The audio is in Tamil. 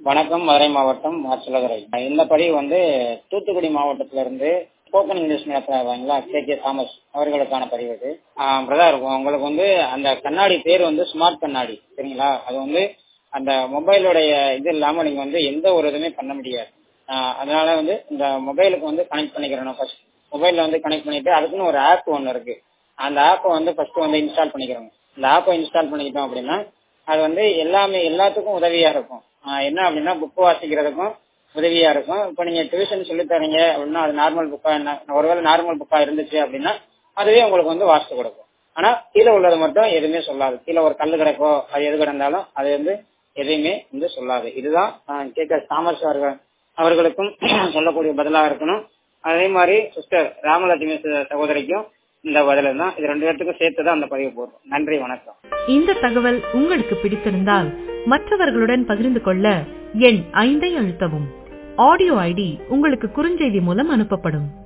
வணக்கம் மதுரை மாவட்டம் மாச்சலதுறை இந்த பதிவு வந்து தூத்துக்குடி மாவட்டத்தில இருந்து ஸ்போக்கன் இங்கிலீஷ் நடத்துறாங்களா கே கே தாமஸ் அவர்களுக்கான பதிவு இது பிரதர் உங்களுக்கு வந்து அந்த கண்ணாடி பேர் வந்து ஸ்மார்ட் கண்ணாடி சரிங்களா அது வந்து அந்த மொபைலோடைய இது இல்லாம நீங்க வந்து எந்த ஒரு இதுவுமே பண்ண முடியாது ஆஹ் அதனால வந்து இந்த மொபைலுக்கு வந்து கனெக்ட் பண்ணிக்கிறணும் ஃபர்ஸ்ட் மொபைல்ல வந்து கனெக்ட் பண்ணிட்டு அதுக்குன்னு ஒரு ஆப் ஒன்று இருக்கு அந்த ஆப்பை வந்து ஃபர்ஸ்ட் வந்து இன்ஸ்டால் பண்ணிக்கிறோம் இந்த ஆப்பை இன்ஸ்டால் பண்ணிக்கிட்டோம் அப்படின்னா அது வந்து எல்லாமே எல்லாத்துக்கும் உதவியா இருக்கும் ஆஹ் என்ன அப்படின்னா புக் வாசிக்கிறதுக்கும் உதவியா இருக்கும் இப்போ நீங்க டியூஷன் சொல்லி தரீங்க அப்படின்னா அது நார்மல் புக்கா என்ன ஒருவேளை நார்மல் புக்கா இருந்துச்சு அப்படின்னா அதுவே உங்களுக்கு வந்து வாசித்து கொடுக்கும் ஆனா கீழே உள்ளது மட்டும் எதுவுமே சொல்லாது கீழே ஒரு கல்லு கிடக்கோ அது எது கிடந்தாலும் அது வந்து எதையுமே வந்து சொல்லாது இதுதான் கே கே தாமஸ் அவர்கள் அவர்களுக்கும் சொல்லக்கூடிய பதிலா இருக்கணும் அதே மாதிரி சிஸ்டர் ராமலட்சுமி சகோதரிக்கும் இந்த பதில தான் இது ரெண்டு பேர்த்துக்கும் சேர்த்து தான் அந்த பதிவு போடுறோம் நன்றி வணக்கம் இந்த தகவல் உங்களுக்கு பிடித்திருந்தால் மற்றவர்களுடன் பகிர்ந்து கொள்ள எண் ஐந்தை அழுத்தவும் ஆடியோ ஐடி உங்களுக்கு குறுஞ்செய்தி மூலம் அனுப்பப்படும்